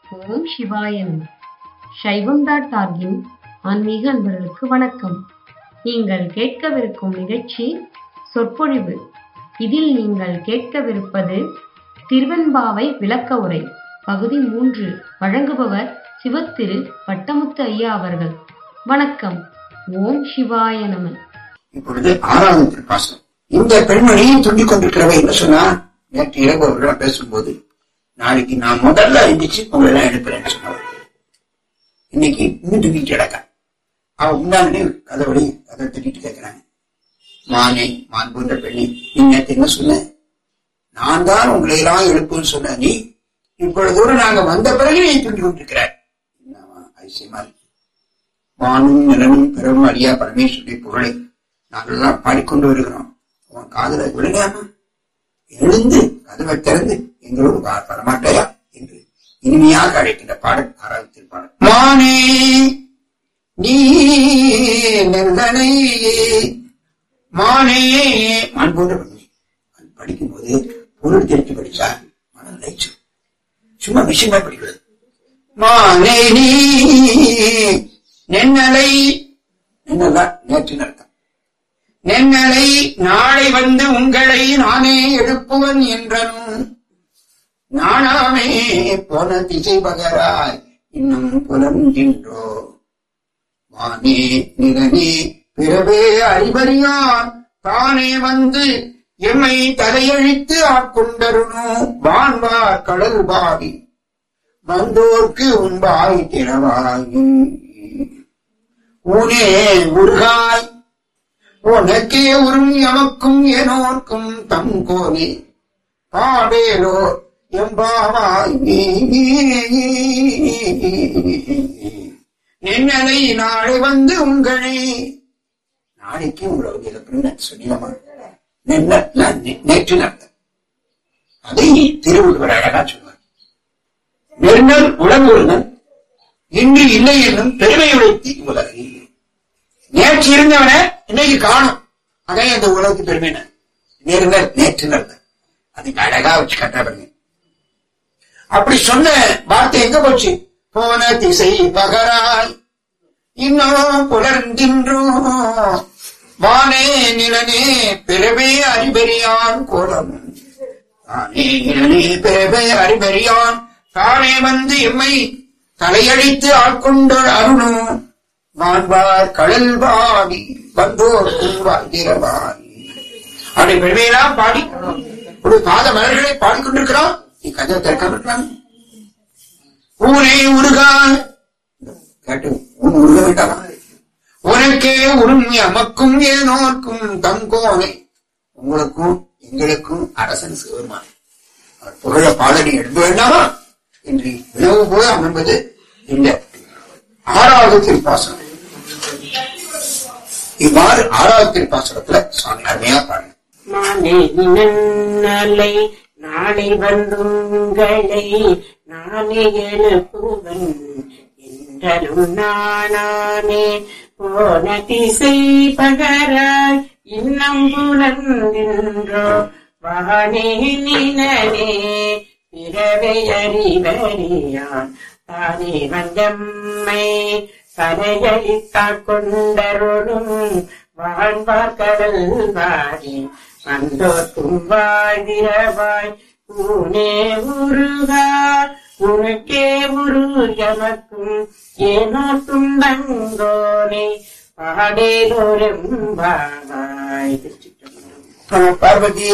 ஓம் சிவாய நம சைவம் டாட் ஆர்கின் ஆன்மீக அன்பர்களுக்கு வணக்கம் நீங்கள் கேட்கவிருக்கும் நிகழ்ச்சி சொற்பொழிவு இதில் நீங்கள் கேட்கவிருப்பது திருவெண்பாவை விளக்க உரை பகுதி மூன்று வழங்குபவர் சிவத்திரு பட்டமுத்து ஐயா அவர்கள் வணக்கம் ஓம் சிவாய நம இப்பொழுது ஆறாவது திருப்பாசனம் இந்த பெண்மணியை துண்டிக் கொண்டிருக்கிறவ என்ன சொன்னா நேற்று இரவு அவர்களிடம் பேசும்போது நாளைக்கு நான் முதல்ல எந்திரிச்சு உங்களை எல்லாம் எடுக்கிறேன்னு சொன்னவர் இன்னைக்கு இன்னும் தூக்கிட்டு கிடக்கா அவ முன்னாடி கதவடி கதை தட்டிட்டு கேட்கிறாங்க மானே மான் போன்ற பெண்ணே நீ நேற்று என்ன சொன்ன நான் தான் உங்களை எல்லாம் எழுப்புன்னு சொன்ன நீ இவ்வளவு தூரம் நாங்க வந்த பிறகு நீ துண்டி கொண்டிருக்கிறாய் என்னவா அதிசயமா இருக்கு வானும் நிலனும் பெரும் அடியா பரமேஸ்வரி புகழை நாங்கள்லாம் பாடிக்கொண்டு வருகிறோம் உன் காதல விழுகாம எழுந்து கதவை திறந்து எங்களோடு வா- வரமாட்டாயா என்று இனிமையாக அழைக்கின்ற பாடல் ஆறாவது பாடல் மானே நீ நெல்லனை மானே மான் போன்ற பண்ணி அது படிக்கும்போது பொருள் தெரிஞ்சு படிச்சா மனம் லைச்சு சும்மா விஷயமா படிக்கிறது மானே நீ நென்னலை என்னதான் நேற்று அர்த்தம் நென்னலை நாளை வந்து உங்களை நானே எழுப்புவன் என்றனும் நானாமே போன திசை பகராய் இன்னும் புலர்கின்றோ வானே நிலனே பிறவே அறிவறியான் தானே வந்து எம்மை தலையழித்து ஆட்கொண்டருணும் வான்வார் கடல் பாடி வந்தோர்க்கு உண்பாய் திறவாய் ஊனே உருகாய் உனக்கே உறும் எமக்கும் எனோர்க்கும் தம் கோனே பாடேலோ எம்பாவாய் நின்னலை நாளை வந்து உங்களே நாளைக்கு உங்களோட இலக்கணம் சொல்லிடமா நின்ன நே- நேற்று நடந்த அதை திருவள்ளுவர் அழகா சொல்வார் நெருங்கல் உடம்புடன் இன்று இல்லை என்னும் பெருமை உழைத்தி உலகில் நேற்று இருந்தவன இன்னைக்கு காணும் அதான் அந்த உலகத்து பெருமை நேர்ந்தர் நேற்று நடந்த அதுக்கு அழகா வச்சு கட்டா பாருங்க அப்படி சொன்ன வார்த்தை எங்க போச்சு போன திசை பகராய் இன்னும் புலர்கின்றோ வானே நிலனே பிறவே அறிபெரியான் கோலம் தானே நிலனே பிறவே அறிபெரியான் தானே வந்து எம்மை தலையழித்து ஆட்கொண்ட அருணும் மாண்பார் கடல் பாடி வந்தோர் கூவாய் அப்படி பெருமையெல்லாம் பாடி ஒரு பாத மலர்களை பாடிக்கொண்டிருக்கிறோம் நீ கதை திறக்காம இருக்கலாம் ஊரே உருகான் கேட்டு உன் உருக வேண்டாமா உனக்கே உரும் எமக்கும் ஏனோர்க்கும் தங்கோனை உங்களுக்கும் எங்களுக்கும் அரசன் சிவருமான் அவர் புகழ பாடடி எடுக்க வேண்டாமா என்று வினவு போய் அமர்ந்தது இந்த ஆறாவது திருப்பாசனம் இவ்வாறு ஆறாவது திருப்பாசனத்துல சுவாமி அருமையா பாருங்க மானே நன்னலை நாளை வந்துங்களை நானே எழுப்புவன் என்றலும் நானானே போன திசை பகராய் இன்னம் புலர்கின்றோ வானே நினனே பிறவை அறிவறியான் தானே வந்தம்மை தலையளித்தாக் கொண்டருளும் வாழ்வார் கடல் வாடி வந்தோர்க்கும் வாழ்கிறவாய் ஊனே உருகா உனக்கே உரு எமக்கும் ஏனோ துன்பங்கோனே பாடேலோரும் பாவாய் திருச்சிற்றம்பலம். பார்வதி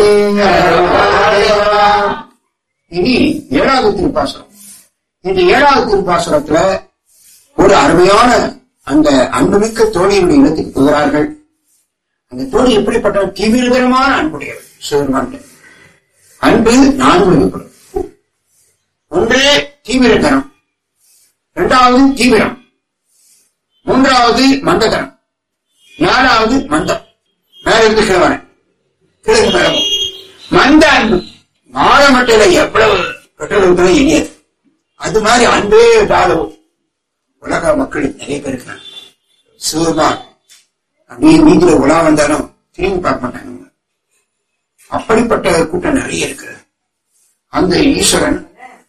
இனி ஏழாவது திருப்பாசனம் இந்த ஏழாவது திருப்பாசனத்துல ஒரு அருமையான அந்த அன்புமிக்க தோழியினுடைய இடத்துக்கு போகிறார்கள் அந்த தோழி எப்படிப்பட்ட தீவிரதரமான அன்புடையவர் சிவருமான் அன்பு நான்கு வகைப்படும் ஒன்று தீவிரதனம் இரண்டாவது தீவிரம் மூன்றாவது மந்ததனம் நாலாவது மந்தம் மேல இருந்து கிழவன கிழக்கு மேலமும் மந்த அன்பு மாறமட்டையில எவ்வளவு பெட்ரோல் இருந்தாலும் இனியது அது மாதிரி அன்பே இல்லாத உலக மக்கள் நிறைய பேர் இருக்கிறாங்க சிவருமான் அப்படியே வீதியில உலா வந்தாலும் திரும்பி பார்க்க மாட்டாங்க அவங்க. அப்படிப்பட்ட கூட்டம் நிறைய இருக்கிறது அந்த ஈஸ்வரன்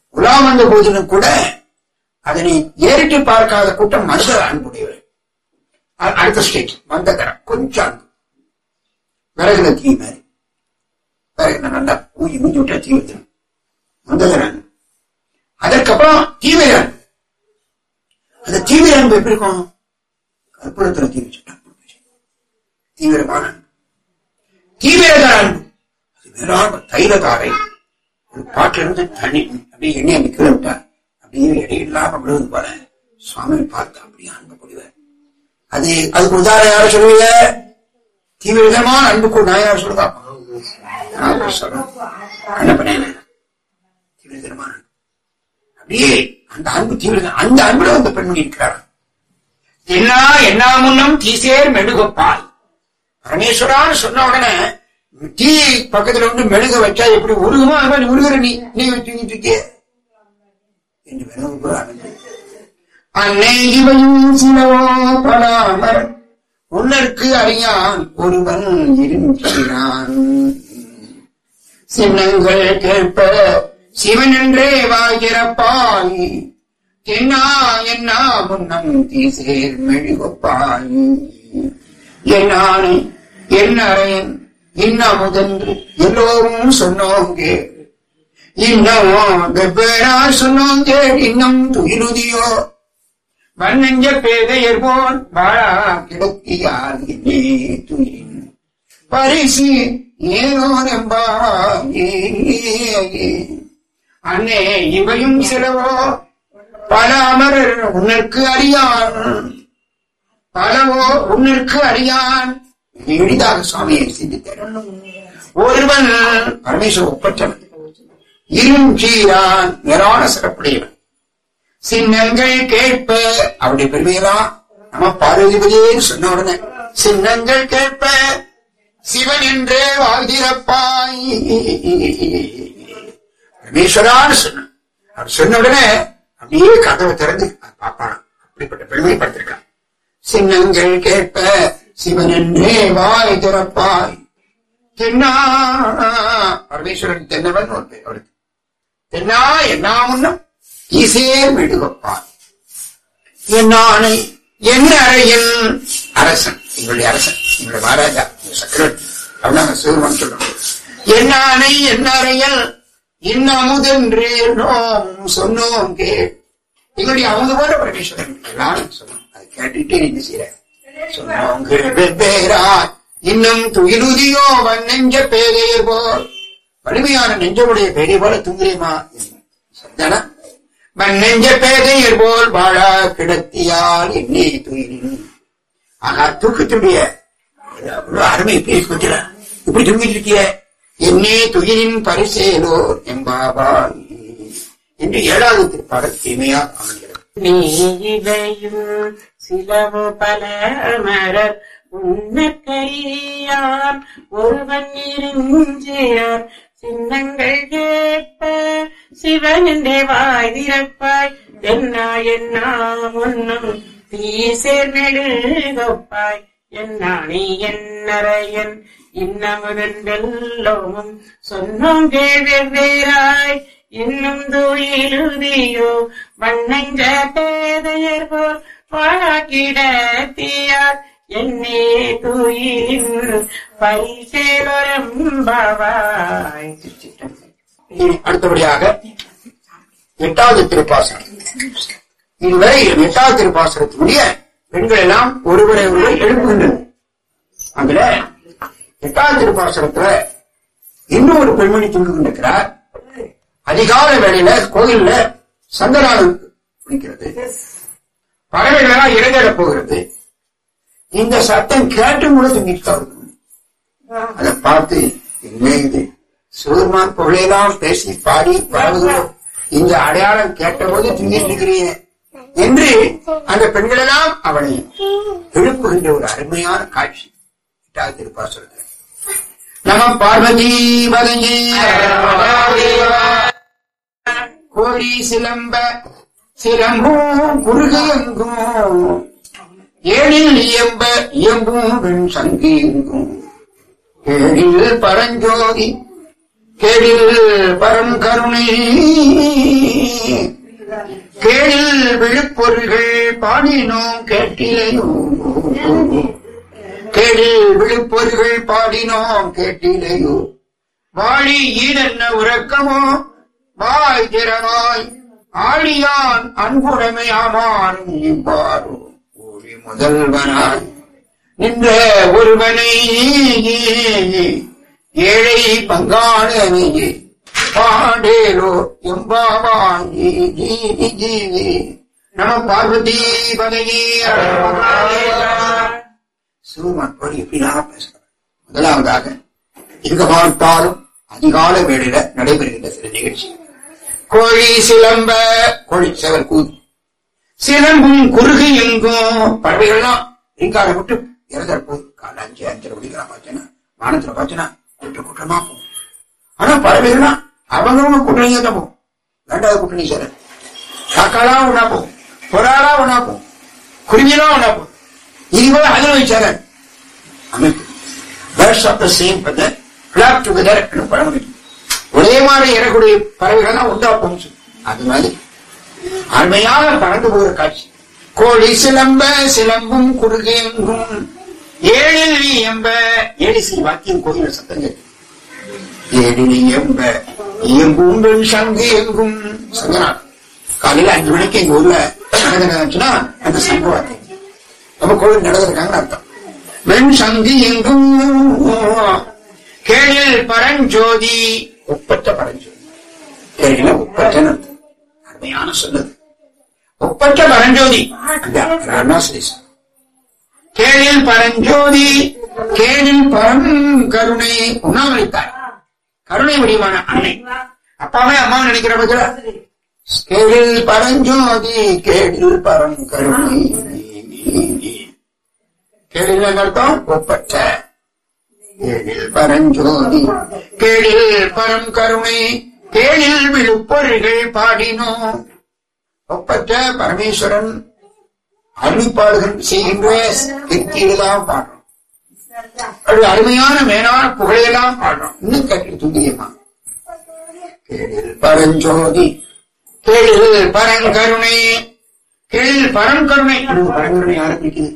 உலா வந்த போதிலும் கூட அதனை ஏறிட்டு பார்க்காத கூட்டம் மனித அன்புடையவர் அ- அடுத்த ஸ்டேட் மந்தகரம் கொஞ்சம் அன்பு விறகுல தீ மாதிரி விறகுல நல்லா ஊதி ஊதி விட்டா தீ வைக்கணும் மந்தகர அன்பு அதற்கப்புறம் தீவிர அன்பு அந்த தீவிர அன்பு எப்படி இருக்கும் கற்பூரத்துல தீ வச்சுட்டா தீவிரமான அன்பு தீவிரதார அன்பு அது வேறான தைலதாரை ஒரு பாட்டுல இருந்து தண்ணி அப்படியே எண்ணெய் அப்படி கீழே விட்டா அப்படியே இடையில்லாம விழுவது போல சுவாமி பார்த்து அப்படியே அன்பு புரிவார் அது அதுக்கு உதாரணம் யார சொல்லுவீங்க தீவிரமான அன்புக்கு நான் யார் சொல்லுவா நான் சொல்றேன் என்ன பண்ணேன் தீவிரமான அன்பு அப்படியே அந்த அன்பு தீவிர அந்த அன்புல அந்த பெண்மணி இருக்கிறார் என்ன என்ன முன்னம் தீசேர் மெழுகப்பாய் பரமேஸ்வரான்னு சொன்ன உடனே தீ பக்கத்துல வந்து மெழுக வச்சா எப்படி உருகுமோ அது மாதிரி உருகுற நீ நீ தூங்கிட்டு இருக்கிய என்று மெழுகு ஆனது அன்னை இவையும் சிலவோ பலாமர் உன்னற்கு அறியான் ஒருவன் இருக்கிறான் சின்னங்கள் கேட்ப சிவன் என்றே வாய்கிறப்பாய் தென்னா என்ன முன்னம் தீசேர் மெழுகப்பாய் என்னானை என்னறையன் இன்னமுதென்று எல்லோரும் சொன்னோங்கே இன்னமும் வெவ்வேறா சொன்னோங்கே இன்னும் துயிலுதியோ வண்ணஞ்ச பேதையர் போல் வாழா கிடக்கியால் என்னே துயின் பரிசு ஏனோ நம்பாயே அன்னே இவையும் சிலவோ பல அமரர் உனக்கு அறியான் பலவோ உன்னிற்கு அறியான் எளிதாக சுவாமியை சிந்தித்தார் ஒருவன் பரமேஸ்வர ஒப்பற்றவன் இருஞ்சீரான் நிறான சிறப்புடையவன் சின்னங்கள் கேட்ப அவருடைய பெருமையெல்லாம் நம்ம பார்வதிபதியேன்னு சொன்ன உடனே சின்னங்கள் கேட்ப சிவன் என்றே வாழ்கிறப்பாய் பரமேஸ்வரான்னு சொன்ன அவர் சொன்ன உடனே அப்படியே கதவை திறந்து பாப்பான் அப்படிப்பட்ட பெருமை படுத்திருக்கான் சின்னங்கள் கேட்ப சிவன் என்றே வாய் திறப்பாய் தென்னா பரமேஸ்வரன் தென்னவன் ஒரு பேர் அவருக்கு தென்னா என்ன முன்னம் ஈசேர் மெழுகப்பாய் என் ஆணை என் அறையில் அரசன் எங்களுடைய அரசன் எங்களுடைய மகாராஜா எங்க சக்கரவர்த்தி அப்படின்னா சிவருமான் சொல்றோம் என் ஆணை என் அறையில் இன்னமுதென்று நோம் சொன்னோம் கே எங்களுடைய அவங்க போல பரமேஸ்வரன் எல்லாரும் சொன்னோம் அதை கேட்டுட்டு என்ன செய்யற சொன்னோம் வெவ்வேறா இன்னும் துயிலுதியோ வன்னெஞ்ச பேதையர் போல் வலிமையான நெஞ்சமுடைய பேதை போல தூங்குறேமா சந்தனா மண்ணெஞ்ச பேதையர் போல் வாழா கிடத்தியால் என்னே துயிலின் ஆனா தூக்கத்துடைய அவ்வளவு அருமை பேசி கொண்டிர இப்படி தூங்கிட்டு இருக்கிய என்னே துயிலின் பரிசேலோ எம்பாபால் என்று ஏழாவது திருப்பாடல் தீமையா அமைகிறது நீவையும் சிலவு பல மரர் உன்னக்கரியார் ஒருவன் இருஞ்சியார் சின்னங்கள் கேட்ப சிவன் என்றே வாய் திறப்பாய் என்னா என்னா முன்னும் தீசேர் மெழுகப்பாய் என்னா நீ என்னறையன் இன்னமுதெல்லோமும் சொன்னோம் கேள்வேராய் இன்னும் தூயிலுதியோ வண்ணஞ்ச பேதையர் போல் பாக்கிடத்தியார் என்னே தூயின் பரிசேலரம்பாவாய் இனி அடுத்தபடியாக எட்டாவது திருப்பாசனம் இதுவரை எட்டாவது திருப்பாசனத்தினுடைய பெண்கள் எல்லாம் ஒருவரை ஒருவர் எழுப்புகின்றனர் அதுல எட்டாவது திருப்பாசனத்துல இன்னும் ஒரு பெண்மணி தூங்கி கொண்டிருக்கிறார் அதிகால வேளையில கோயில்ல சந்தனானம் பிடிக்கிறது பறவைகளெல்லாம் இறங்கிட போகிறது இந்த சத்தம் கேட்டும் கூட தூங்கிட்டு தான் இருக்கும் அதை பார்த்து என்ன இது சிவருமான் புகழையெல்லாம் பேசி பாடி பாடுகிறோம் இந்த அடையாளம் கேட்டபோது தூங்கிட்டு இருக்கிறீங்க என்று அந்த பெண்களெல்லாம் அவனை எழுப்புகின்ற ஒரு அருமையான காட்சி எட்டாவது திருப்பாசுரத்தில் நம பார்வதி வதங்கி கோரி சிலம்ப சிலம்பும் குறுகெங்கும் ஏழில் இயம்ப இயம்பும் வெண் சங்கீங்கும் ஏழில் பரஞ்சோதி கேடில் பரம் கருணை கேடில் விழுப்பொருள்கள் பாடினோம் கேட்டிலையோ கேடில் விழுப்பொருள்கள் பாடினோம் கேட்டிலையோ வாழி ஈடென்ன உறக்கமோ வாய் திறனாய் ஆழியான் அன்புடைமை ஆமாறும் இவ்வாறு ஊழி முதல்வனாய் நின்ற ஒருவனை ஏழை பங்காளனை பாடேலோ எம்பாவாங்கி நம பார்வதி பதவி சிவமன் இப்படியாக பேசுகிறார் முதலாவதாக எங்க பார்த்தாலும் அதிகால வேளையில நடைபெறுகின்ற சில நிகழ்ச்சி கோழி சிலம்ப கோழிச்சவர் கூது சிலம்பும் குறுகு எங்கும் பறவைகள்லாம் ரீங்கார விட்டு இறதல் போகுது காலை அஞ்சு அஞ்சரை மணிக்கெல்லாம் பார்த்தேன்னா வானத்துல பார்த்தேன்னா கூட்ட கூட்டமா போகும் ஆனா பறவைகள்லாம் அவங்கவுங்க கூட்டணியா தான் போகும் ரெண்டாவது கூட்டணி சேர காக்காலாம் ஒன்னா போகும் புறாலா ஒன்னா போகும் குருவியெல்லாம் ஒன்னா போகும் இதுபோல அதில் சேர அமைப்பு birds of the same feather flock together பழமொழி ஒரே மாதிரி இறக்கூடிய பறவைகள்லாம் உண்டா போச்சு அது மாதிரி அருமையாக பறந்து போகிற காட்சி கோழி சிலம்ப சிலம்பும் குறுகேங்கும் ஏழில் எம்ப ஏடிசி வாக்கியம் கோயில் சத்தங்கள் ஏழில் எம்ப இயம்பும் வெண் சங்கு எங்கும் சங்கனார் காலையில அஞ்சு மணிக்கு எங்க ஊர்ல நடந்துச்சுன்னா அந்த சங்க வாக்கியம் நம்ம கோவில் நடந்திருக்காங்கன்னு அர்த்தம் வெண் சங்கு எங்கும் கேழில் பரஞ்சோதி ஒப்பற்ற பரஞ்சோதி கேழில ஒப்பற்றன்னு அர்த்தம் அருமையான சொன்னது ஒப்பற்ற பரஞ்சோதி அந்த அருணாசிரேசன் கேளில் பரஞ்சோதி கேளில் பரம் கருணை உணவளித்தார் கருணை வடிவான அன்னை அப்பாவே அம்மா நினைக்கிற பட்சல கேளில் பரஞ்சோதி கேளில் பரம் கருணை கேளில் அர்த்தம் ஒப்பற்ற கேளில் பரஞ்சோதி கேளில் பரம் கருணை கேளில் விழுப்பொருள்கள் பாடினோம் ஒப்பற்ற பரமேஸ்வரன் அருளிப்பாடுகள் செய்கின்ற கீர்த்தியெல்லாம் பாடுறோம் அது அருமையான மேலான புகழையெல்லாம் பாடுறோம் இன்னும் கேட்டு துல்லியமா கேளில் பரஞ்சோதி கேளில் பரங்கருணை கேளில் பரங்கருணை அது பரங்கருணை ஆரம்பிக்குது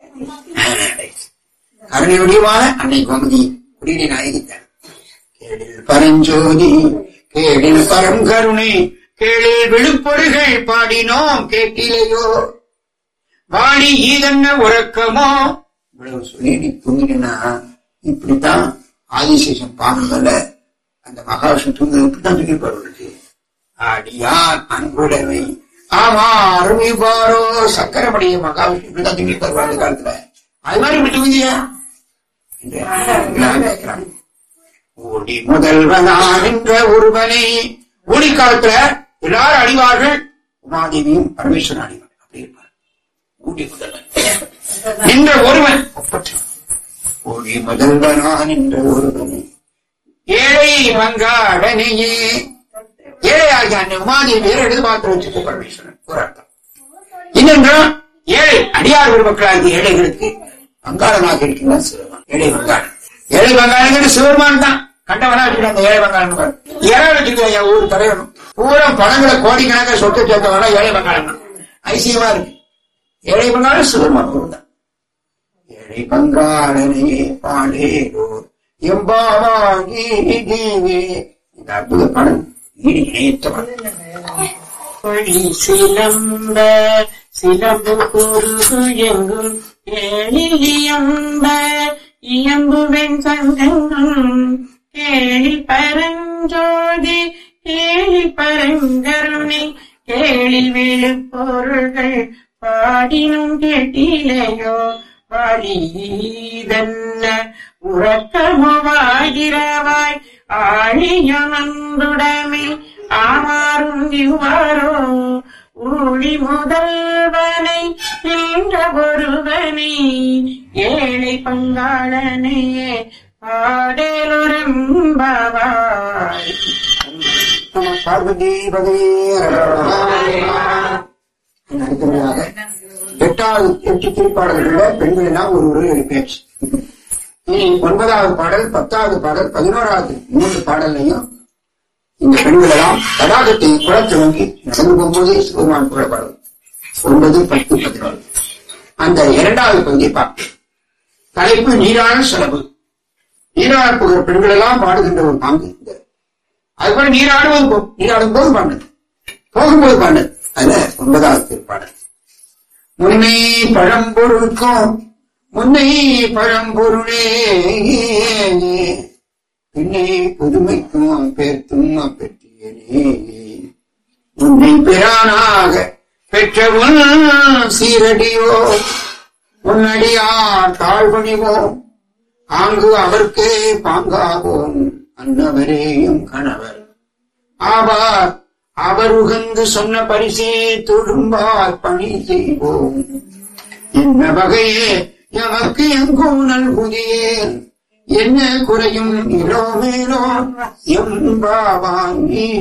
கருணை வடிவான அன்னை கோமதி குடியினை நாயகித்தார் கேளில் பரஞ்சோதி கேளில் பரங்கருணை கேளில் விழுப்பொருகள் பாடினோம் கேட்டிலையோ வாடி ஈதன்ன உறக்கமோ இவ்வளவு சொல்லி நீ தூங்கினா இப்படித்தான் ஆதிசேஷன் பாம்புல அந்த மகாவிஷ்ணு தூங்க இப்படித்தான் தூங்கி போடுறது ஆடியான் அன்புடைமை ஆமா அருமை பாரோ சக்கரப்படைய மகாவிஷ்ணு இப்படித்தான் தூங்கி போடுவாங்க அந்த காலத்துல அது மாதிரி இப்படி தூங்கியா என்று எல்லாம் கேட்கிறாங்க ஓடி முதல்வனான் என்ற ஒருவனை ஓடி காலத்துல எல்லாரும் அடிவார்கள் உமாதேவியும் பரமேஸ்வரன் அடிவார் அப்படி இருப்பார் ஊடி முதல்வன் நின்ற ஒருவன் ஒப்பற்றான் ஓடி முதல்வனான் என்ற ஒருவனை ஏழை வங்காடனையே ஏழையாகிய அந்த உமாதேவி பேர் எடுத்து பார்த்து வச்சுட்டு பரமேஸ்வரன் ஒரு அர்த்தம் இன்னென்றால் ஏழை அடியார் பெருமக்களாகிய ஏழைகளுக்கு வங்காளனாக இருக்கின்றான் சிவபெருமான் ஏழை வங்காளன் ஏழை வங்காளங்கிறது சிவபெருமான் தான் கண்டவனா வச்சுட்டு அந்த ஏழை வங்காளன் ஏழை வச்சுக்கோ ஊர் தலைவனும் பூரா பணங்களை கோடிக்கணக்காக சொத்து சேர்த்தவனா ஏழை வங்காளன் தான் ஐசியமா இருக்கு ஏழை வங்காளம் சிவபெருமான் ஊர் தான் ஏழை பங்காளனே பாடேரோ எம்பாவாகி ஜீவே இந்த அற்புத படம் ஈடு இணையற்ற படம் கொடி சிலம்ப சிலம்பு குருகு எங்கும் ஏழிலியம்ப இயம்பு வெண்சங்கம் கேளி பரஞ்சோதி கேளி பரங்கருணை கேளி விழு பொருள்கள் பாடினும் கேட்டிலையோ வழிதன்ன உறக்கமுவாகிறவாய் ஆழியனந்துடமே ஆமாறும் இவ்வாறோ ஊழி முதல்வனை நின்ற ஒருவனை ஏழை பங்காளனையே பாடலுரம்பவாய் நம பார்வதி பகவே அடுத்தபடியாக எட்டாவது எட்டு திருப்பாடல்கள்ல பெண்கள் எல்லாம் ஒரு ஒரு பேச்சு இனி ஒன்பதாவது பாடல் பத்தாவது பாடல் பதினோராவது மூன்று பாடல்லையும் இந்த பெண்கள் எல்லாம் தடாகத்தை குளத்து வாங்கி நடந்து போகும்போதே சிவபெருமான் குரல் பாடல் ஒன்பது பத்து பதினோரு அந்த இரண்டாவது பகுதியை பார்ப்போம் தலைப்பு நீரான செலவு நீராட போகிற பெண்கள் எல்லாம் பாடுகின்ற ஒரு பாங்கு இந்த அதுபோல நீராடுவது போ- நீராடும் போது பாடு போகும்போது பாடு அதுல ஒன்பதாவது திருப்பாடல் முன்னை பழம்பொருளுக்கும் முன்னை பழம்பொருளே பின்னே புதுமைக்கும் பேர்த்தும் பெற்றியனே உன்னை பிரானாக பெற்றவன் சீரடியோ உன்னடியார் தாழ்வணிவோம் ஆங்கு அவர்க்கே பாங்காவோம் அன்னவரேயும் கணவர் ஆவார் அவர் உகந்து சொன்ன பரிசே தொழும்பார் பணி செய்வோம் என்ன வகையே எமக்கு எங்கும் நல்குதியேன் என்ன குறையும் இளோ மேலோ எம்பாவான்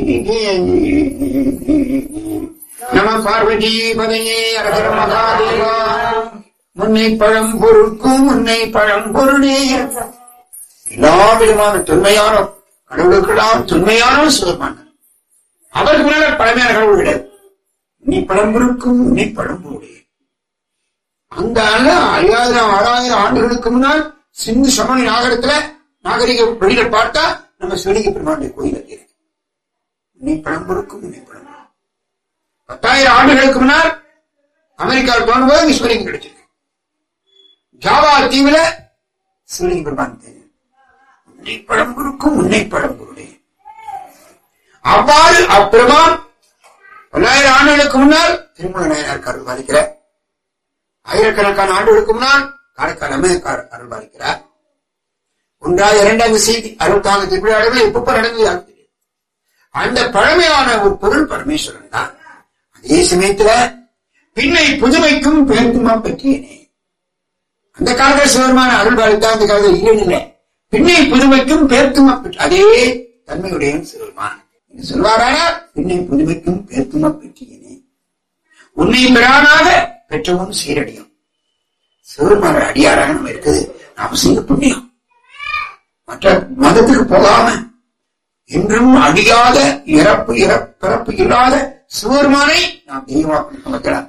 நம பார்வதி பதையே அரகர மகாதேவா முன்னை பழம்பொருட்கும் முன்னை பழம்பொருளே எல்லா விதமான தொன்மையான கடவுளுக்கெல்லாம் தொன்மையான சிவமான அவருக்கு மேல பழமையான கடவுள் கிடையாது நீ பழம்பொருட்கும் நீ பழம்பொருளே அந்த ஆள ஐயாயிரம் ஆறாயிரம் ஆண்டுகளுக்கு முன்னால் சிந்து சமணி நாகரத்துல நாகரிக வெளியில பார்த்தா நம்ம சிவலிங்க பெருமானுடைய கோயில் இருக்கு நீ பழம்பொருட்கும் நீ பழம்பொருள் பத்தாயிரம் ஆண்டுகளுக்கு முன்னால் அமெரிக்காவில் தோணும்போது இங்க சிவலிங்கம் கிடைச்சிருக்கு ஜாவா தீவுல சிவலிங்க பெருமான் தெரியும் உன்னை பழம்பொருக்கும் உன்னை பழம்பொருளே அவ்வாறு அப்பெருமான் பல்லாயிரம் ஆண்டுகளுக்கு முன்னால் திருமண நாயனார் அருள் பாலிக்கிறார் ஆயிரக்கணக்கான ஆண்டுகளுக்கு முன்னால் காரைக்கால் அம்மையக்கார் அருள் பாலிக்கிறார் ஒன்றாவது இரண்டாவது செய்தி அறுபத்தாறு திருவிழாவில் எப்ப நடந்தது யாருக்கு தெரியும். அந்த பழமையான ஒரு பொருள் பரமேஸ்வரன் தான் அதே சமயத்துல பின்னை புதுமைக்கும் பேருக்குமா பற்றியனே அந்த காலத்தில் சிவருமான அருள் பாலித்தா அந்த காலத்தில் இல்லை இல்லை பின்னை புதுமைக்கும் பேர்த்துமா பெற்று அதே தன்மையுடைய சிவருமான் சொல்வாரான பின்னை புதுமைக்கும் பேர்த்துமா பெற்றியனே உன்னை பெறானாக பெற்றவும் சீரடியும் சிவருமான அடியாராக நம்ம இருக்குது நாம செய்த புண்ணியம் மற்ற மதத்துக்கு போகாம என்றும் அழியாத இறப்பு இறப்பு பிறப்பு இல்லாத சிவருமானை நாம் தெய்வமாக நமக்கிறார்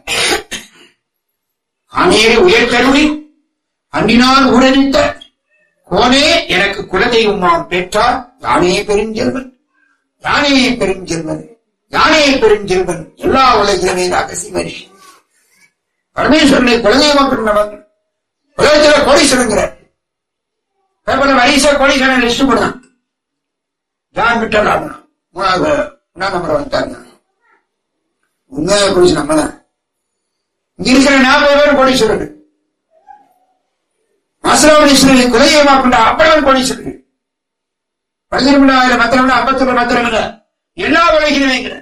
ஆனேரை உயர்கருணி அன்றினால் உடனித்த கோனே எனக்கு குலதெய்வமாம் பெற்றார் யானே பெருஞ்செல்வன் யானே பெருஞ்செல்வன் யானே பெருஞ்செல்வன் எல்லா உலகிலுமே ரகசியமரி பரமேஸ்வரனை குலதெய்வம் பெற்றவன் உலகத்துல கோடீஸ்வரங்கிறார் பேப்பர்ல வரிசை கோடீஸ்வரன் லிஸ்ட் போடுறான் ஜான் விட்டல் ஆடணும் மூணாவது மூணாம் நம்பர் வந்துட்டாங்க உண்மையாக கோடீஸ்வரன் நம்ம தான் இங்க இருக்கிற நாற்பது பேர் கோடீஸ்வரன் மாசராவணீஸ்வரனை குலதெய்வமா கொண்ட அவ்வளவு கோடீஸ்வரன் பதினெண்டாயிரம் மத்திரம் ஐம்பத்தி ஒரு மத்திரம் இல்ல எல்லா உலகிலும் வைக்கிறேன்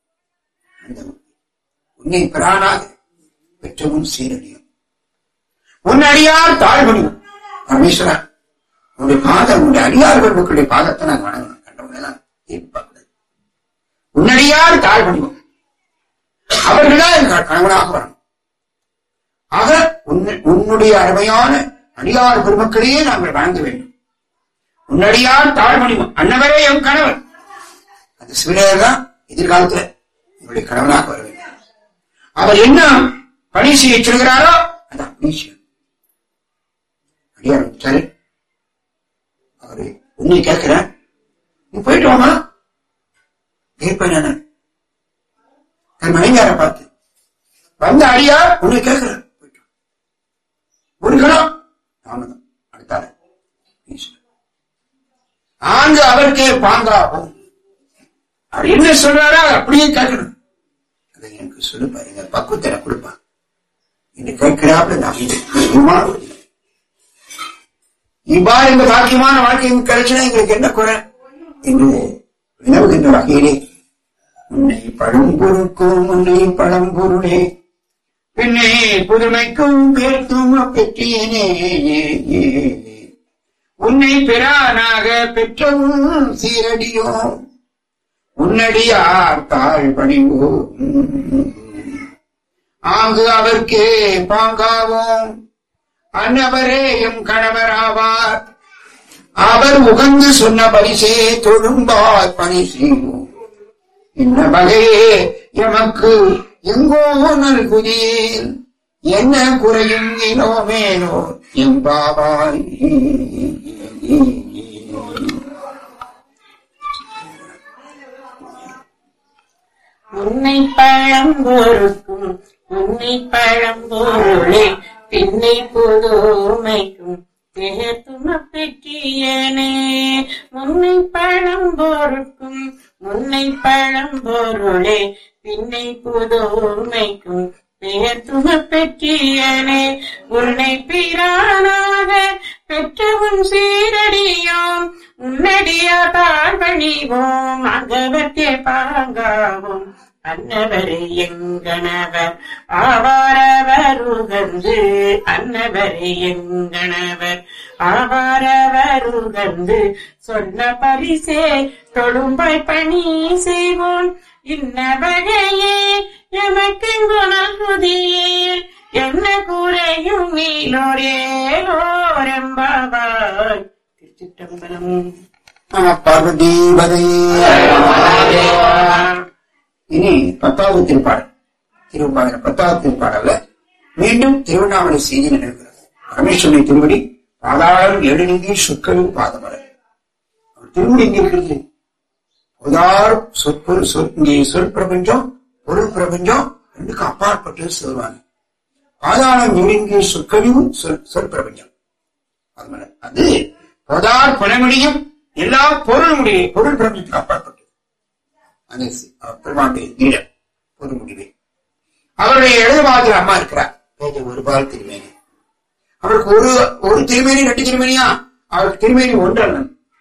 உன்னை பிரானாக பெற்றவும் சீரடியும் உன் அடியார் தாழ்வணியும் பரமேஸ்வரா உன்னுடைய பாதம் உன்னுடைய அடியார் பெருமக்களுடைய பாதத்தை நான் வணங்கணும் கண்டவனெல்லாம் தீர்ப்பாக்கூடாது உன்னடியார் தாழ்வணியும் அவர்கள்தான் என் க- கணவனாக வரணும் ஆக உன்னை- உன்னுடைய அருமையான அடியார் பெருமக்களையே நாங்கள் வணங்க வேண்டும் உன்னடியார் தாழ்மணியும் அன்னவரே என் கணவர் அந்த சிவனையர் தான் எதிர்காலத்துல உங்களுடைய கணவனாக வர வேண்டும் அவர் என்ன பணி செய்ய சொல்கிறாரோ அதான் பணி செய்யும் அடியார் சரி அவரு உன்னை கேட்கிறேன் நீ போயிட்டு வாமா கேட்பேன் நான் தன் மனைவியார பார்த்து வந்த அடியார் உன்னை கேட்கிறேன் போயிட்டு வா. ஒரு கணம் தாமதம் அடுத்தால ஈஸ்வரன். ஆங்கு அவருக்கே பாங்காகும் அவர் என்ன சொல்றாரோ அதை அப்படியே கேட்கணும் அதை எனக்கு சொல்லு பாருங்க பக்குவத்தை எனக்கு கொடுப்பா என்று கேட்கிறாப்புல நான் இது நிஜமான ஒரு இது. இவ்வாறு இந்த பாக்கியமான வாழ்க்கை எங்களுக்கு கிடைச்சுன்னா எங்களுக்கு என்ன குறை என்று வினவுகின்ற வகையிலே உன்னை பழம்பொருட்கும் உன்னை பழம்பொருளே பின்னே புதுமைக்கும் பேர்த்தும் பெற்றியனே உன்னை பெறானாக பெற்றவும் சீரடியோ உன்னடியார் தாழ் பணிவோ ஆங்கு அவர்க்கே பாங்காவோம் அன்னவரே எம் கணவராவார் அவர் உகந்து சொன்ன பரிசே தொழும்பார் பணி செய்வோம் என்ன வகையே எமக்கு எங்கோ நல்குதீர் என்ன குறையும் இனோமேனோ எம்பாவாய் உன்னை பழம்பொருக்கும் உன்னை பழம்பொருளே பின்னை புதுமைக்கும் தேர்த்தும பெற்றியனே முன்னை பழம்பொருக்கும் முன்னை பழம்பொருளே பின்னை புதுமைக்கும் பேர்த்தும பெற்றியனே உன்னை பிரானாக பெற்றவும் சீரடியோம் உன்னடியா தாழ்வணிவோம் அகவத்தே பாங்காவும் அன்னவரே எங்கனவர் ஆவாரவர் உகந்து அன்னவரே எங்கனவர் ஆவாரவர் உகந்து சொன்ன பரிசே தொழும்பாய் பணி செய்வோம் இன்ன வகையே எமக்கெங்கு நல்குதியே என்ன குறையும் நீலோரேலோரெம்பாவாய் திருச்சிட்டம்பலம் நம பார்வதீபதே இனி பத்தாவது திருப்பாடல் திருப்பாடல் பத்தாவது திருப்பாடல்ல மீண்டும் திருவண்ணாமலை செய்தி நினைவுகிறது பரமேஸ்வரனை திருவடி பாதாளம் எழுநீங்கி சொற்களின் பாதமலர் அவர் திருவடி இங்க இருக்கிறது உதார் சொற்பொரு சொற் இங்கே சொல் பிரபஞ்சம் பொருள் பிரபஞ்சம் ரெண்டுக்கும் அப்பாற்பட்டு சொல்வாங்க பாதாளம் எழுங்கி சொற்கழிவு சொல் சொல் பிரபஞ்சம் பாதமலர் அது பொதார் புலமுடியும் எல்லா பொருள் முடியும் பொருள் பிரபஞ்சத்துக்கு அப்பாற்பட்டது அது சி- அவர் பெருமானுடைய நீடம் பொருள் முடிவே அவருடைய இடது பாகத்தில் அம்மா இருக்கிறார் பேஜ ஒரு பால் திருமேனி அவருக்கு ஒரு ஒரு திருமேனி ரெண்டு திருமேனியா அவருக்கு திருமேனி ஒன்றல்ல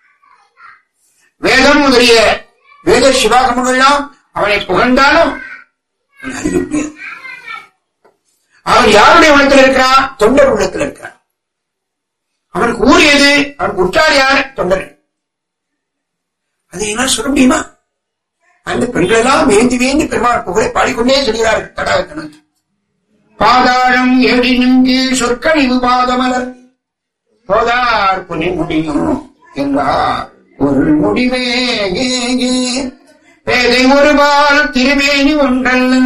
வேதம் முதலிய வேத சிவாகமங்கள்லாம் அவனை புகழ்ந்தாலும் அவனை அறிய முடியாது அவன் யாருடைய உள்ளத்தில் இருக்கிறான் தொண்டர் உள்ளத்தில் இருக்கிறான் அவனுக்கு ஊர் எது அவனுக்கு உற்றார் யார் தொண்டர்கள் அதை என்ன சொல்ல முடியுமா அந்த பெண்கள் எல்லாம் வேந்தி வேந்தி பெருமாள் புகழை பாடிக்கொண்டே சொல்கிறார்கள் தடாகத்தனம் பாதாளம் ஏடி நின்று சொற்கழிவு பாதமலர் போதார் புனி முடியும் என்றார் ஒரு முடிவே பேதை ஒருபால் திருமேனி ஒன்றல்ல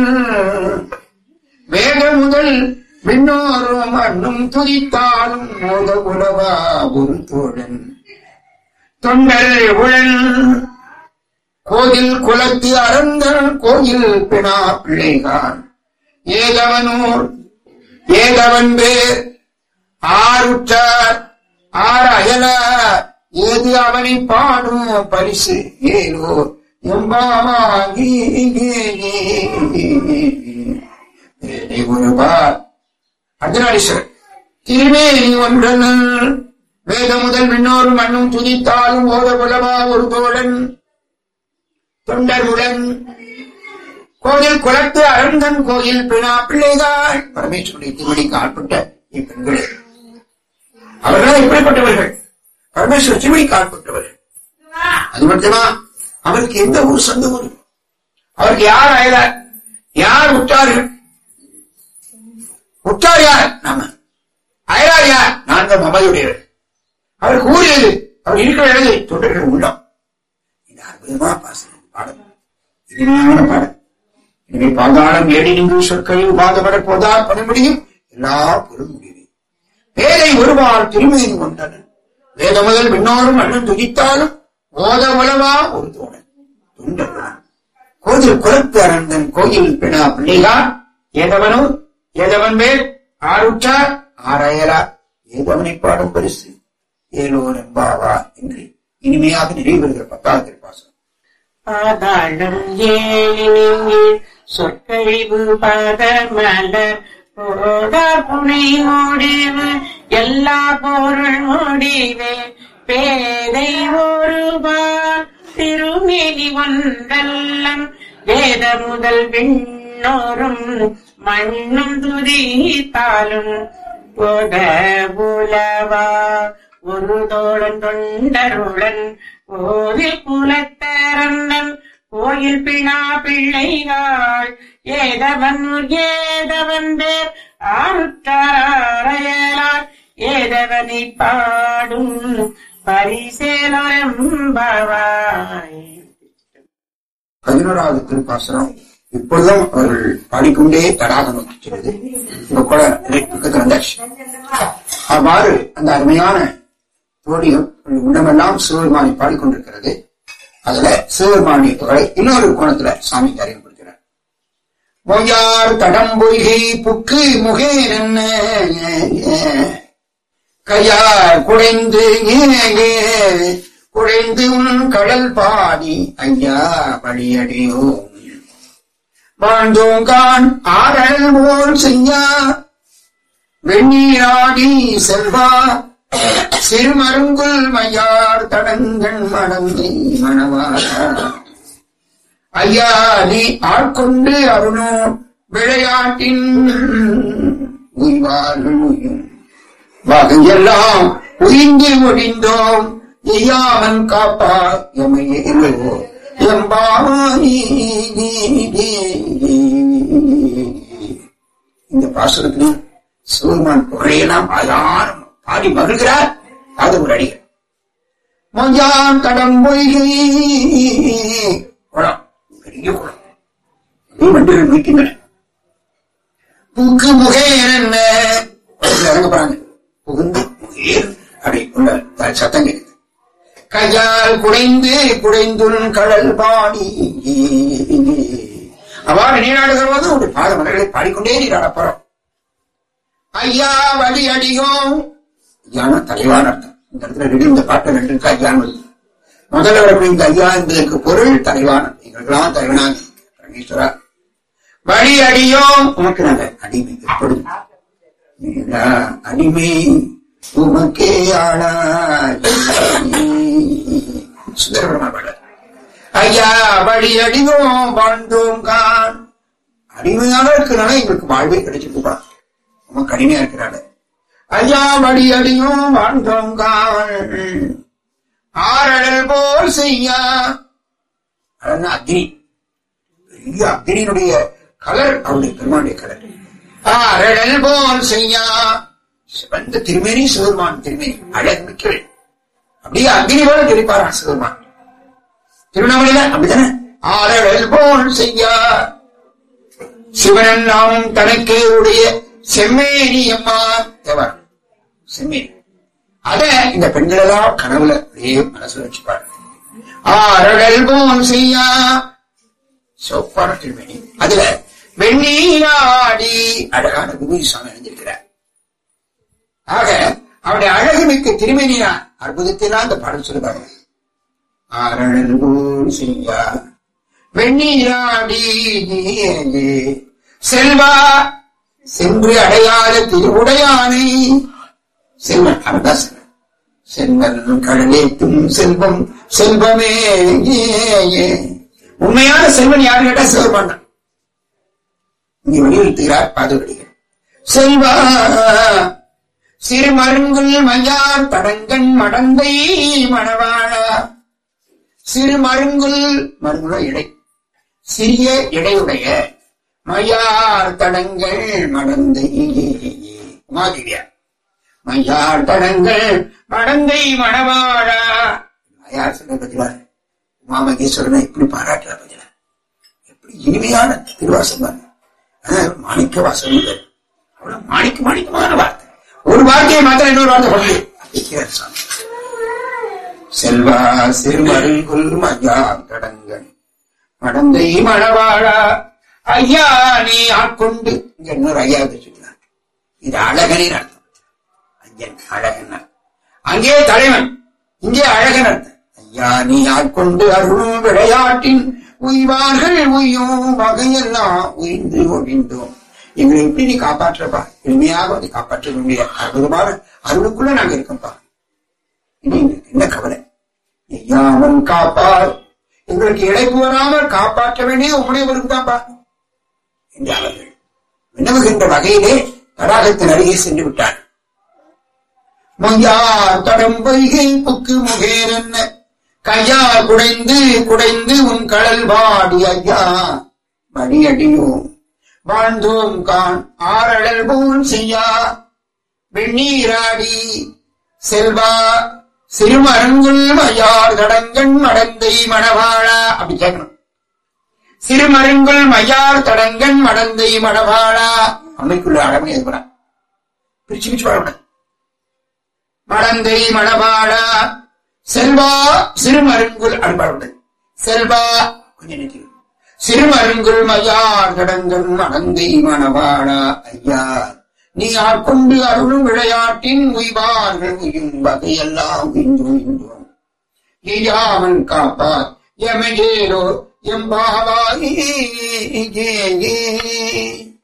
வேத முதல் விண்ணோரும் அண்ணும் துதித்தாலும் மோத உலவா ஒரு தோழன் தொண்டர் உழன் கோயில் குலத்து அரந்தன் கோயில் பிணா பிள்ளைகான் ஏகவனூர் ஏகவன் பேர் ஆறுற்றார் ஆறு அயலார் ஏது அவனை பாடும் பரிசு ஏலோ எம்பாமாகி ஒருபார் அர்த்தநாடீஸ்வரர் திருமேனி ஒன்றன் வேத முதல் விண்ணோரும் மண்ணும் துதித்தாலும் ஓத புலவா ஒரு தோழன் தொண்டருடன் கோயில் குலத்து அரண்தன் கோயில் பிணா பிள்ளைகள் பரமேஸ்வருடைய திருவடிக்கு ஆட்பட்ட இப்பெண்களே அவர்கள் எப்படிப்பட்டவர்கள் பரமேஸ்வரர் திருவடிக்கு ஆட்பட்டவர்கள் அது மட்டுமா அவருக்கு எந்த ஊர் சொந்த ஊர் அவருக்கு யார் அயலார் யார் உற்றார்கள் உற்றார் யார் நாம அயலார் யார் நாங்கள் மமதையுடையவர் அவருக்கு ஊர் எது அவர் இருக்கிற இடது தொண்டர்கள் உள்ளம் இது அற்புதமா பாசனம் பாடல் இனிமையான பாடல் எனவே பாதாளம் ஏடி நின்று சொற்களில் பாதப்பட போதார் பண்ண முடியும் எல்லா பொருள் முடிவு வேதை ஒருவாள் திருமேனி கொண்டனர் வேத முதல் விண்ணோரும் அண்ணன் துதித்தாலும் ஓத உலவா ஒரு தோழன் துண்டர்களான் கோயில் குலத்து அரந்தன் கோயில் பிணா பிள்ளைகான் ஏதவனூர் ஏதவன் மேல் ஆறுற்றார் ஆராயலார் ஏதவனை பாடும் பரிசு ஏலோர் என்பாவா என்று இனிமையாக நிறைவேறுகிற பத்தாவது திருப்பாசனம் பாதாளம் ஏழினில் சொற்கழிவு பாதமலர் போதார் புனை முடிவு எல்லா பொருள் முடிவே பேதை ஒருவார் திருமேனி ஒன்றல்லம் வேத முதல் விண்ணோரும் மண்ணும் துதித்தாலும் போத புலவா ஒரு தோழன் தொண்டருடன் கோவில் குலத்தரந்தன் கோயில் பிணா பிள்ளைகள் ஏதவன் ஏதவன் பேர் ஆறுற்றாரையலார் ஏதவனை பாடும் பரிசேலரம்பாவாய் பதினோராவது திருப்பாசனம் இப்பொழுதும் அவர்கள் பாடிக்கொண்டே தடாகம் நோக்கிக்கிறது இப்ப கூட பக்கத்தில் வந்தாச்சு அவ்வாறு அந்த அருமையான தோழியும் உடம்பெல்லாம் சிவபெருமானை பாடிக்கொண்டிருக்கிறது அதுல சிவபெருமானி புகழை இன்னொரு கோணத்துல சாமி அறிமுகப்படுத்துகிறார் மொய்யார் தடம் பொய்கை புக்கு முகேன் கையார் குடைந்து ஏ குடைந்து உன் கடல் பாடி ஐயா பழியடியோ வாழ்ந்தோங்கான் ஆரல் போல் செய்யா வெண்ணீராடி செல்வா சிறுமருங்குல் மையார் தடங்கண் மடங்கை மணவாரா ஐயா நீ ஆட்கொண்டு அருணோ விளையாட்டின் உய்வார்கள் உயும் வகையெல்லாம் உயிர்ந்து ஒழிந்தோம் ஐயாவன் காப்பா எமையேலோ எம்பாவானி இந்த பாசுரத்தில் சிவருமான் புகழையெல்லாம் ஆதாரம் பாடி மகிழ்கிறார் அது ஒரு அடிகள் மொஞ்சான் கடம் பொய்கை குளம் பெரிய குளம் வண்டிகள் நிற்கின்றன புக்கு முகேர் என்ன குளத்துல இறங்க போறாங்க புகுந்து முகேர் அப்படி உள்ள த- சத்தம் கேக்குது கையால் குடைந்து குடைந்துள் கடல் பாடி அவ்வாறு நீராடுகிற போது ஒரு பாத மலர்களை பாடிக்கொண்டே நீராட போறோம் ஐயா வழி அடியோம் ஐயான தலைவான அர்த்தம் இந்த இடத்துல ரெண்டு இந்த பாட்டு ரெண்டு இருக்கு ஐயான்னு வருது. முதல்ல வரக்கூடிய இந்த ஐயா என்பதற்கு பொருள் தலைவான எங்களுக்கெல்லாம் தலைவனாக பரமேஸ்வரா வழி அடியோம் உனக்கு நாங்க அடிமை எப்பொழுது நீலா அடிமை உமக்கே ஆளா சுந்தரபெருமான் பாடல் ஐயா வழி அடியோம் வாழ்ந்தோம் கான் அடிமையாக இருக்கிறனால எங்களுக்கு வாழ்வே கிடைச்சிருக்குப்பா உமக்கு அடிமையா இருக்கிறாள் ஐயா வழி அடியும் வாழ்ந்தோம் கான் ஆரடல் போல் செய்யா அதான் அக்னி பெரிய அக்னியினுடைய கலர் அவருடைய பெருமானுடைய கலர் ஆரடல் போல் செய்யா சிவந்த திருமேனி சிவருமான் திருமேனி அழகு மிக்கவள் அப்படியே அக்னி போல தெரிப்பாரான் சிவருமான் திருவண்ணாமலையில அப்படித்தானே ஆரடல் போல் செய்யா சிவனன் நாமும் தனக்கே உடைய செம்மேனி அம்மா தேவர் செம்மேனி அத இந்த பெண்கள் எல்லாம் கனவுல அப்படியே மனசுல வச்சுப்பாரு ஆரடல் போல் செய்யா சிவப்பான திருமேனி அதுல வெண்ணீராடி அழகான விபூதி சாமி அணிந்திருக்கிறார் ஆக அவருடைய அழகு மிக்க திருமேனியா அற்புதத்தினால் அந்த பாடல் சொல்லுவாங்க ஆரணல் போல் செய்யா வெண்ணீராடி செல்வா சென்று அடையாத திருவுடையானை செல்வன் அவர்தான் செல்வன் செல்வன் கடலேத்தும் செல்வம் செல்வமே ஏ, ஏ. உண்மையான செல்வன் யாரு கேட்டா சிவபெருமான் தான். இங்கே வலியுறுத்துகிறார் பாதுகடிகள் செல்வா சிறுமருங்குல் மையார் தடங்கண் மடந்தை மணவாளா சிறுமருங்குல் மருங்குல இடை சிறிய இடையுடைய மையார் தடங்கள் மடந்தை உமாதேவியா மையார் தடங்கள் மடந்தை மணவாழா மையார் சொல்ல பத்தியா உமாமகேஸ்வரனை எப்படி பாராட்டுறா பத்தியா எப்படி இனிமையான திருவாசம் பாருங்க அதான் மாணிக்க வாசம் இல்லை. அவ்வளவு மாணிக்க மாணிக்கமான வார்த்தை ஒரு வார்த்தையை மாத்திரம் இன்னொரு வார்த்தை சொல்லு அப்படிங்கிறார் சாமி செல்வா சிறுமருங்குல் மையா கடங்கள் மடந்தை மணவாழா ஐயா நீ ஆட்கொண்டு இங்க இன்னொரு ஐயா வச்சுக்கலாம் இது அழகனின் அர்த்தம் ஐயன் அழகன் அர்த்தம். அங்கே தலைவன் இங்கே அழகன் அர்த்தம் ஐயா நீ ஆட்கொண்டு அருளும் விளையாட்டின் உய்வார்கள் உய்யும் வகையெல்லாம் உயிர்ந்து ஒழிந்தோம் எங்களை எப்படி நீ காப்பாற்றப்பா எளிமையாக வந்து காப்பாற்ற வேண்டிய அற்புதமான அருளுக்குள்ள நாங்க இருக்கோம்ப்பா இனி எங்களுக்கு என்ன கவலை ஐயா அவன் காப்பார் எங்களுக்கு இழைப்பு வராமல் காப்பாற்ற வேண்டிய உம்முடைய விருந்தாப்பா என்று அவர்கள் வினவுகின்ற வகையிலே தடாகத்தின் அருகே சென்று விட்டார் மொய்யார் தடம் பொய்கை புக்கு முகேர் என்ன கையா குடைந்து குடைந்து உன் கடல் வாடி ஐயா மணியடியோம் வாழ்ந்தோம் கான் ஆரடல் போல் செய்யா வெண்ணீராடி செல்வா சிறுமரங்குள் மயார் தடங்கண் மடந்தை மணவாளா அப்படி கேட்கணும் சிறுமருங்குள் மையார் தடங்கண் மடந்தை மணவாளா அம்மைக்குள்ள அடமை இருக்கிறான் பிரிச்சு பிரிச்சு பாடக்கூடாது மடந்தை மணவாளா செல்வா சிறுமருங்குள் அனுப்பாடக்கூடாது செல்வா கொஞ்சம் நிறுத்தி சிறுமருங்குள் மையார் தடங்கண் மடந்தை மணவாளா ஐயா நீ ஆட்கொண்டு அருளும் விளையாட்டின் உய்வார்கள் உயும் வகையெல்லாம் உயின்று உயின்றோம் எய்யாமன் காப்பார் எமையேரோ எம்பாவாயே